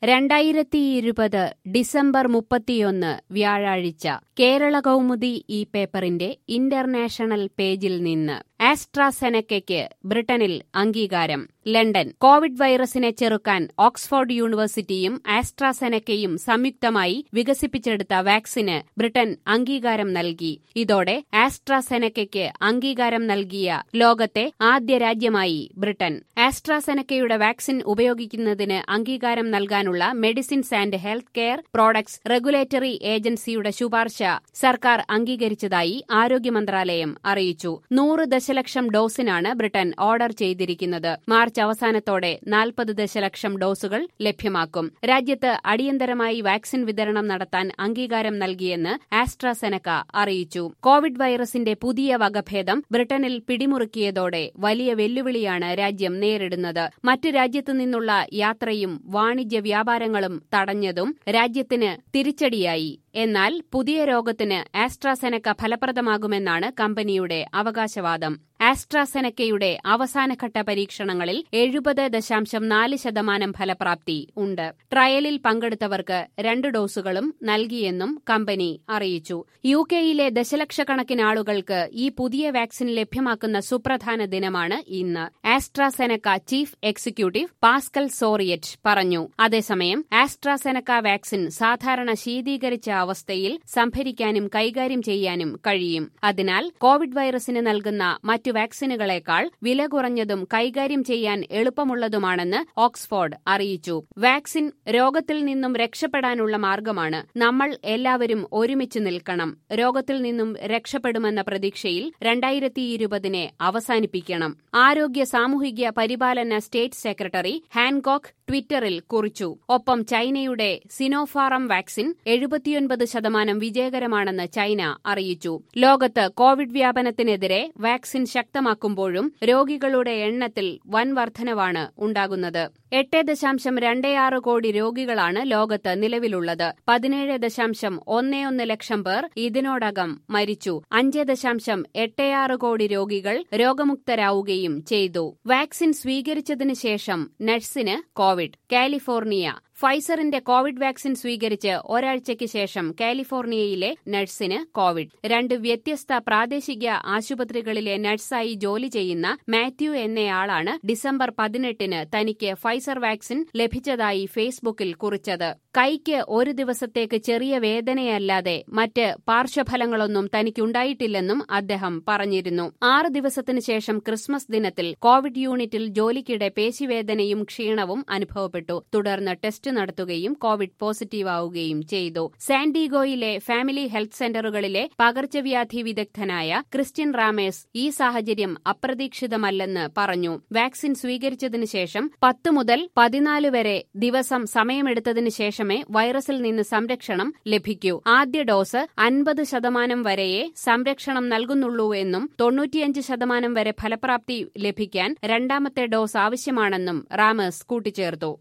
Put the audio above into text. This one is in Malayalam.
രണ്ടായിരത്തി ഇരുപത് ഡിസംബർ മുപ്പത്തിയൊന്ന് വ്യാഴാഴ്ച കേരള കൗമുദി ഈ പേപ്പറിന്റെ ഇന്റർനാഷണൽ പേജിൽ നിന്ന് ആസ്ട്രാസെനക്കയ്ക്ക് ബ്രിട്ടനിൽ അംഗീകാരം ലണ്ടൻ കോവിഡ് വൈറസിനെ ചെറുക്കാൻ ഓക്സ്ഫോർഡ് യൂണിവേഴ്സിറ്റിയും ആസ്ട്രാസെനക്കയും സംയുക്തമായി വികസിപ്പിച്ചെടുത്ത വാക്സിന് ബ്രിട്ടൻ അംഗീകാരം നൽകി ഇതോടെ ആസ്ട്രാസെനക്കയ്ക്ക് അംഗീകാരം നൽകിയ ലോകത്തെ ആദ്യ രാജ്യമായി ബ്രിട്ടൻ ആസ്ട്രാസെനക്കയുടെ വാക്സിൻ ഉപയോഗിക്കുന്നതിന് അംഗീകാരം നൽകാനുള്ള medicines and health care products regulatory ഏജൻസിയുടെ ശുപാർശ സർക്കാർ അംഗീകരിച്ചതായി ആരോഗ്യ മന്ത്രാലയം അറിയിച്ചു നൂറ് ദശലക്ഷം ഡോസിനാണ് ബ്രിട്ടൻ ഓർഡർ ചെയ്തിരിക്കുന്നത് മാർച്ച് അവസാനത്തോടെ നാൽപ്പത് ദശലക്ഷം ഡോസുകൾ ലഭ്യമാക്കും രാജ്യത്ത് അടിയന്തരമായി വാക്സിൻ വിതരണം നടത്താൻ അംഗീകാരം നൽകിയെന്ന് ആസ്ട്രാസെനക്ക അറിയിച്ചു കോവിഡ് വൈറസിന്റെ പുതിയ വകഭേദം ബ്രിട്ടനിൽ പിടിമുറുക്കിയതോടെ വലിയ വെല്ലുവിളിയാണ് രാജ്യം നേരിടുന്നത് മറ്റ് രാജ്യത്തു നിന്നുള്ള യാത്രയും വാണിജ്യ വ്യാപാരങ്ങളും തടഞ്ഞതും രാജ്യത്തിന് തിരിച്ചടിയായി എന്നാൽ പുതിയ രോഗത്തിന് ആസ്ട്രാസെനക്ക ഫലപ്രദമാകുമെന്നാണ് കമ്പനിയുടെ അവകാശവാദം ആസ്ട്രാസെനക്കയുടെ അവസാനഘട്ട പരീക്ഷണങ്ങളിൽ എഴുപത് ദശാംശം നാല് ശതമാനം ഫലപ്രാപ്തി ഉണ്ട് ട്രയലിൽ പങ്കെടുത്തവർക്ക് രണ്ട് ഡോസുകളും നൽകിയെന്നും കമ്പനി അറിയിച്ചു യു കെയിലെ ദശലക്ഷക്കണക്കിന് ആളുകൾക്ക് ഈ പുതിയ വാക്സിൻ ലഭ്യമാക്കുന്ന സുപ്രധാന ദിനമാണ് ഇന്ന് AstraZeneca chief executive Pascal Soriot പറഞ്ഞു അതേസമയം ആസ്ട്രാസെനക്ക വാക്സിൻ സാധാരണ ശീതീകരിച്ച അവസ്ഥയിൽ സംഭരിക്കാനും കൈകാര്യം ചെയ്യാനും കഴിയും അതിനാൽ കോവിഡ് വൈറസിന് നൽകുന്ന മറ്റു വാക്സിനുകളേക്കാൾ വില കുറഞ്ഞതും കൈകാര്യം ചെയ്യാൻ എളുപ്പമുള്ളതുമാണെന്ന് ഓക്സ്ഫോർഡ് അറിയിച്ചു വാക്സിൻ രോഗത്തിൽ നിന്നും രക്ഷപ്പെടാനുള്ള മാർഗമാണ് നമ്മൾ എല്ലാവരും ഒരുമിച്ച് നിൽക്കണം രോഗത്തിൽ നിന്നും രക്ഷപ്പെടുമെന്ന പ്രതീക്ഷയിൽ രണ്ടായിരത്തി ഇരുപതിനെ അവസാനിപ്പിക്കണം ആരോഗ്യ സാമൂഹിക പരിപാലന സ്റ്റേറ്റ് സെക്രട്ടറി ഹാൻകോക്ക് ട്വിറ്ററിൽ കുറിച്ചു ഒപ്പം ചൈനയുടെ സിനോഫാറം വാക്സിൻ എഴുപത്തിയൊൻപത് ശതമാനം വിജയകരമാണെന്ന് ചൈന അറിയിച്ചു ലോകത്ത് കോവിഡ് വ്യാപനത്തിനെതിരെ വാക്സിൻ ശക്തമാക്കുമ്പോഴും രോഗികളുടെ എണ്ണത്തിൽ വൻ വർധനവാണ് ഉണ്ടാകുന്നത് എട്ട് ദശാംശം രണ്ടേ ആറ് കോടി രോഗികളാണ് ലോകത്ത് നിലവിലുള്ളത് പതിനേഴ് ദശാംശം ഒന്നേ ഒന്ന് ലക്ഷം പേർ ഇതിനോടകം മരിച്ചു അഞ്ച് ദശാംശം എട്ടേയാറ് കോടി രോഗികൾ രോഗമുക്തരാവുകയും ചെയ്തു വാക്സിൻ സ്വീകരിച്ചതിനു ശേഷം നഴ്സിന് കോവിഡ് കാലിഫോർണിയ ഫൈസറിന്റെ കോവിഡ് വാക്സിൻ സ്വീകരിച്ച് ഒരാഴ്ചയ്ക്ക് ശേഷം കാലിഫോർണിയയിലെ നഴ്സിന് കോവിഡ് രണ്ട് വ്യത്യസ്ത പ്രാദേശിക ആശുപത്രികളിലെ നഴ്സായി ജോലി ചെയ്യുന്ന മാത്യു എന്നയാളാണ് ഡിസംബർ പതിനെട്ടിന് തനിക്ക് ഫൈസർ വാക്സിൻ ലഭിച്ചതായി ഫേസ്ബുക്കിൽ കുറിച്ചത് കൈക്ക് ഒരു ദിവസത്തേക്ക് ചെറിയ വേദനയല്ലാതെ മറ്റ് പാർശ്വഫലങ്ങളൊന്നും തനിക്കുണ്ടായിട്ടില്ലെന്നും അദ്ദേഹം പറഞ്ഞിരുന്നു ആറ് ദിവസത്തിനു ശേഷം ക്രിസ്മസ് ദിനത്തിൽ കോവിഡ് യൂണിറ്റിൽ ജോലിക്കിടെ പേശിവേദനയും ക്ഷീണവും അനുഭവപ്പെട്ടു തുടർന്ന് ടെസ്റ്റ് നടത്തുകയും കോവിഡ് പോസിറ്റീവാവുകയും ചെയ്തു സാൻഡിഗോയിലെ ഫാമിലി ഹെൽത്ത് സെന്ററുകളിലെ പകർച്ചവ്യാധി വിദഗ്ധനായ ക്രിസ്ത്യൻ റാമേസ് ഈ സാഹചര്യം അപ്രതീക്ഷിതമല്ലെന്ന് പറഞ്ഞു വാക്സിൻ സ്വീകരിച്ചതിനു ശേഷം പത്ത് മുതൽ പതിനാല് വരെ ദിവസം സമയമെടുത്തതിനു ശേഷമേ വൈറസിൽ നിന്ന് സംരക്ഷണം ലഭിക്കൂ ആദ്യ ഡോസ് അൻപത് ശതമാനം വരെയേ സംരക്ഷണം നൽകുന്നുള്ളൂ എന്നും തൊണ്ണൂറ്റിയഞ്ച് ശതമാനം വരെ ഫലപ്രാപ്തി ലഭിക്കാൻ രണ്ടാമത്തെ ഡോസ് ആവശ്യമാണെന്നും റാമേഴ്സ് കൂട്ടിച്ചേർത്തു